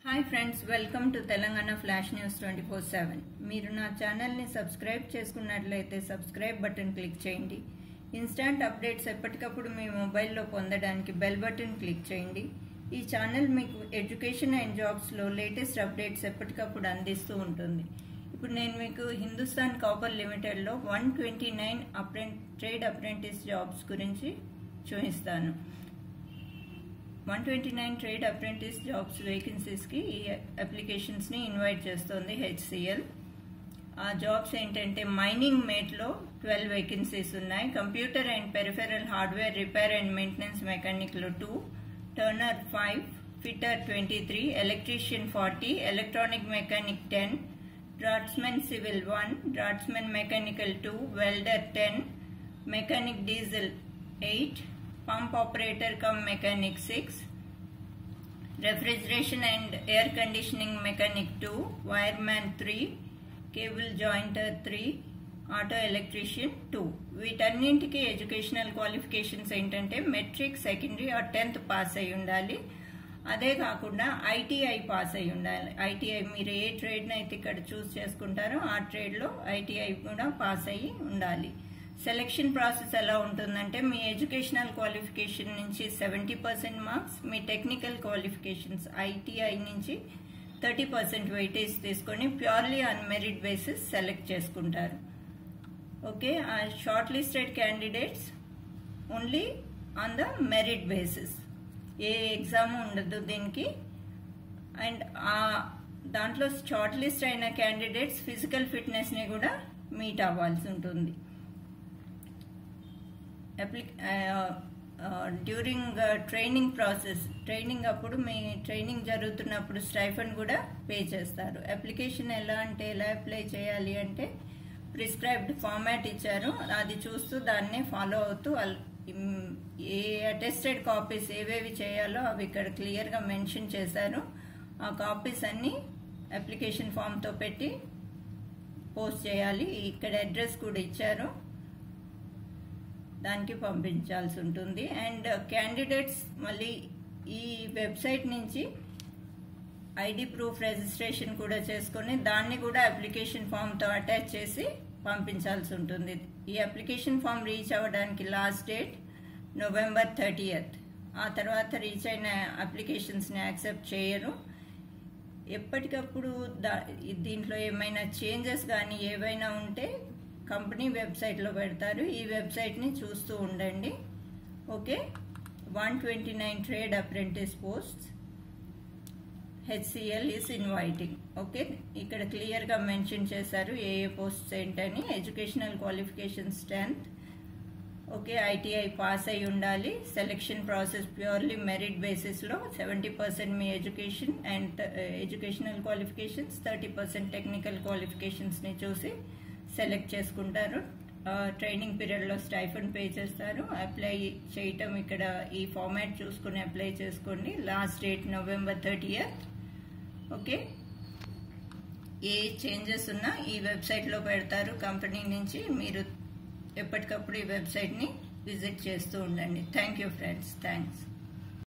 hi friends welcome to Telangana flash news twenty four seven మీరు నా ఛానల్ని సబ్స్క్రైబ్ చేసుకున్నట్లయితే సబ్స్క్రైబ్ బటన్ క్లిక్ చేయండి ఇన్స్టాంట్ అప్డేట్స్ ఎప్పటికప్పుడు మీ మొబైల్లో పొందడానికి బెల్ బటన్ క్లిక్ చేయండి ఈ ఛానల్ మీకు ఎడ్యుకేషన్ అండ్ జాబ్స్లో లేటెస్ట్ అప్డేట్స్ ఎప్పటికప్పుడు అందిస్తూ ఉంటుంది ఇప్పుడు నేను మీకు హిందుస్థాన్ కాపర్ లిమిటెడ్లో వన్ ట్వంటీ నైన్ అప్రెంట్ ట్రేడ్ అప్రెంటిస్ జాబ్స్ గురించి చూపిస్తాను one twenty nine trade apprentice jobs వేకెన్సీస్కి ఈ అప్లికేషన్స్ని ఇన్వైట్ చేస్తుంది హెచ్సిఎల్ ఆ జాబ్స్ ఏంటంటే మైనింగ్ మేట్లో ట్వెల్వ్ వేకెన్సీస్ ఉన్నాయి computer and peripheral hardware repair and maintenance మెకానిక్లో two turner five fitter twenty three electrician forty electronic mechanic ten draughtsmen civil one draughtsmen mechanical two welder ten mechanic diesel eight pump operator cum mechanic 6 refrigeration and air conditioning mechanic 2 wireman 3 cable jointer 3 auto electrician two వీటన్నింటికి educational qualifications ఏంటంటే matric secondary or tenth pass అయి ఉండాలి అదే కాకుండా ITI pass అయి ఉండాలి ITI మీరు ఏ ట్రేడ్ని అయితే ఇక్కడ చూస్ చేసుకుంటారో ఆ ట్రేడ్లో ఐటీఐ కూడా పాస్ అయ్యి ఉండాలి సెలెక్షన్ ప్రాసెస్ ఎలా ఉంటుందంటే మీ ఎడ్యుకేషనల్ క్వాలిఫికేషన్ నుంచి సెవెంటీ పర్సెంట్ మార్క్స్ మీ టెక్నికల్ క్వాలిఫికేషన్స్ ఐటీఐ నుంచి థర్టీ పర్సెంట్ వెయిటేజ్ తీసుకొని purely on merit basis select చేసుకుంటారు ఓకే ఆ short listed candidates only on the merit basis ఏ ఎగ్జామ్ ఉండదు దీనికి అండ్ ఆ దాంట్లో షార్ట్ లిస్ట్ అయిన క్యాండిడేట్స్ ఫిజికల్ ఫిట్నెస్ని కూడా మీట్ అవ్వాల్సి ఉంటుంది డ్యూరింగ్ ట్రైనింగ్ ప్రాసెస్ ట్రైనింగ్ అప్పుడు మీ ట్రైనింగ్ జరుగుతున్నప్పుడు స్టైఫండ్ కూడా పే చేస్తారు అప్లికేషన్ ఎలా అంటే ఎలా అప్లై చేయాలి అంటే ప్రిస్క్రైబ్డ్ ఫార్మాట్ ఇచ్చారు అది చూస్తూ దాన్ని ఫాలో అవుతూ ఏ అటెస్టెడ్ కాపీస్ ఏవేవి చేయాలో అవి ఇక్కడ క్లియర్గా మెన్షన్ చేశారు ఆ కాపీస్ అన్ని అప్లికేషన్ ఫామ్తో పెట్టి పోస్ట్ చేయాలి ఇక్కడ అడ్రస్ కూడా ఇచ్చారు దానికి పంపించాల్సి ఉంటుంది అండ్ క్యాండిడేట్స్ మళ్ళీ ఈ వెబ్సైట్ నుంచి ఐడి ప్రూఫ్ రిజిస్ట్రేషన్ కూడా చేసుకొని దాన్ని కూడా అప్లికేషన్ ఫామ్తో అటాచ్ చేసి పంపించాల్సి ఉంటుంది ఈ అప్లికేషన్ ఫామ్ రీచ్ అవ్వడానికి లాస్ట్ డేట్ నవంబర్ థర్టీయత్ ఆ తర్వాత రీచ్ అయిన అప్లికేషన్స్ని యాక్సెప్ట్ చేయరు ఎప్పటికప్పుడు దా దీంట్లో ఏమైనా చేంజెస్ కానీ ఏవైనా ఉంటే కంపెనీ వెబ్సైట్లో పెడతారు ఈ వెబ్సైట్ని చూస్తూ ఉండండి okay one twenty nine trade apprentice post HCL is inviting okay ఇక్కడ క్లియర్గా మెన్షన్ చేశారు ఏ ఏ పోస్ట్స్ ఏంటని educational qualifications tenth okay ITI pass అయి ఉండాలి సెలెక్షన్ ప్రాసెస్ ప్యూర్లీ మెరిట్ బేసిస్లో సెవెంటీ పర్సెంట్ మీ education and educational qualifications thirty percent technical క్వాలిఫికేషన్స్ని చూసి సెలెక్ట్ చేసుకుంటారు ట్రైనింగ్ పీరియడ్లో స్టైఫన్ పే చేస్తారు అప్లై చేయటం ఇక్కడ ఈ ఫార్మాట్ చూసుకుని అప్లై చేసుకోండి last date November thirtieth okay ఏ చేంజెస్ ఉన్నా ఈ వెబ్సైట్లో పెడతారు కంపెనీ నుంచి మీరు ఎప్పటికప్పుడు ఈ వెబ్సైట్ని విజిట్ చేస్తూ ఉండండి థ్యాంక్ యూ ఫ్రెండ్స్ థ్యాంక్స్